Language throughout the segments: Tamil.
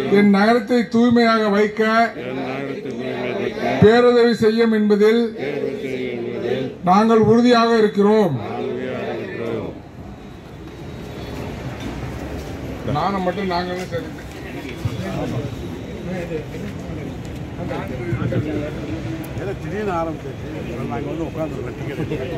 என் நகரத்தை தூய்மையாக வைக்க பேருதவி செய்யும் என்பதில் நாங்கள் உறுதியாக இருக்கிறோம் நானும் மட்டும் நாங்களும் சரி திடீர்னு ஆரம்பிச்சிருச்சு நாங்கள் வந்து உட்காந்துருக்கோம் டிக்கெட்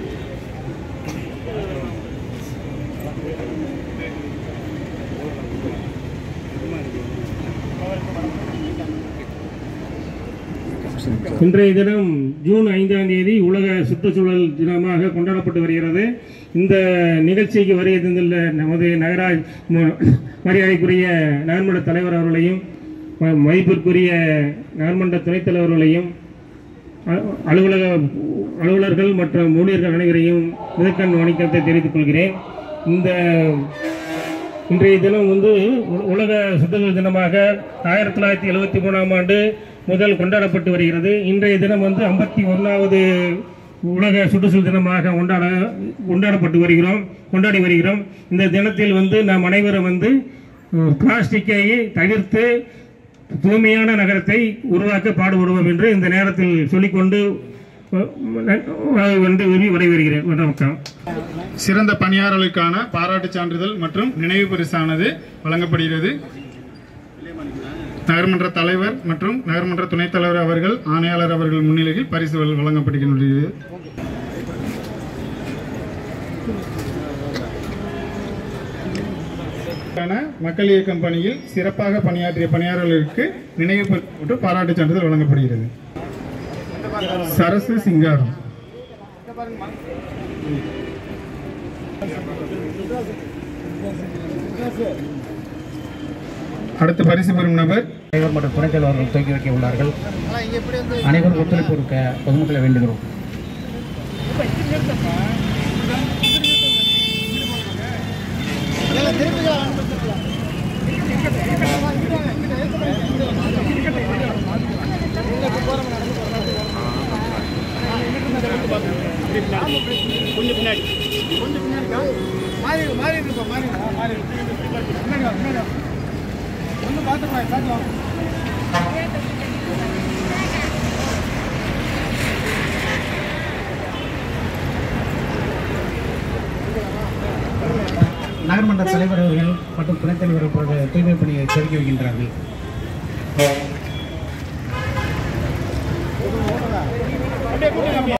இன்றைய தினம் ஜூன் ஐந்தாம் தேதி உலக சுற்றுச்சூழல் தினமாக கொண்டாடப்பட்டு வருகிறது இந்த நிகழ்ச்சிக்கு வருகை தந்துள்ள நமது நகராஜ் ம- மரியாதைக்குரிய நகர்மன்ற தலைவர் அவர்களையும் ம- மதிப்பிற்குரிய நகர்மன்ற துணைத் தலைவர்களையும் அ- அலுவலக அலுவலர்கள் மற்றும் ஊழியர்கள் அனைவரையும் முதற்கண் வணக்கத்தை தெரிவித்துக் கொள்கிறேன் இந்த இன்றைய தினம் வந்து உ- உலக சுற்றுச்சூழல் தினமாக ஆயிரத்தி தொள்ளாயிரத்தி எழுபத்தி மூணாம் ஆண்டு முதல் கொண்டாடப்பட்டு வருகிறது இன்றைய தினம் வந்து ஐம்பத்தி ஒன்றாவது உலக சுற்றுச்சூழல் தினமாக கொண்டாட கொண்டாடப்பட்டு வருகிறோம் கொண்டாடி வருகிறோம் இந்த தினத்தில் வந்து நாம் அனைவரும் வந்து அஹ், பிளாஸ்டிக்கை தவிர்த்து தூய்மையான நகரத்தை உருவாக்க பாடுபடுவோம் என்று இந்த நேரத்தில் சொல்லிக்கொண்டு அஹ், அஹ், வந்து விடைபெறுகிறேன் வணக்கம் சிறந்த பணியாளர்களுக்கான பாராட்டுச் சான்றிதழ் மற்றும் நினைவு பரிசானது வழங்கப்படுகிறது நகர்மன்ற தலைவர் மற்றும் நகர்மன்ற துணைத் தலைவர் அவர்கள் ஆணையாளர் அவர்கள் முன்னிலையில் பரிசு வழ- வழங்கப்படுகின்றது க்கான மக்கள் இயக்கம் பணியில் சிறப்பாக பணியாற்றிய பணியாளர்களுக்கு நினைவு பரிசு மற்றும் பாராட்டுச் சான்றிதழ் வழங்கப்படுகிறது சரசு சிங்காரம் அடுத்த பரிசு பெறும் நபர் தலைவர் மற்றும் துணைத் தலைவர்கள் துவக்கி வைக்க உள்ளார்கள் அனைவரும் ஒத்துழைப்பு கொடுக்க பொதுமக்களை வேண்டுகிறோம் மாறி மாறி இருப்போம் மாறி மாறி முன்னாடி வா, முன்னாடி வா. ஒன்றும் பார்த்துக்கலாம் பார்க்கலாம் நகர்மன்ற தலைவர் அவர்கள் மற்றும் துணைத் தலைவர் அவர்கள் தூய்மை பணியை துவக்கி வைக்கின்றார்கள்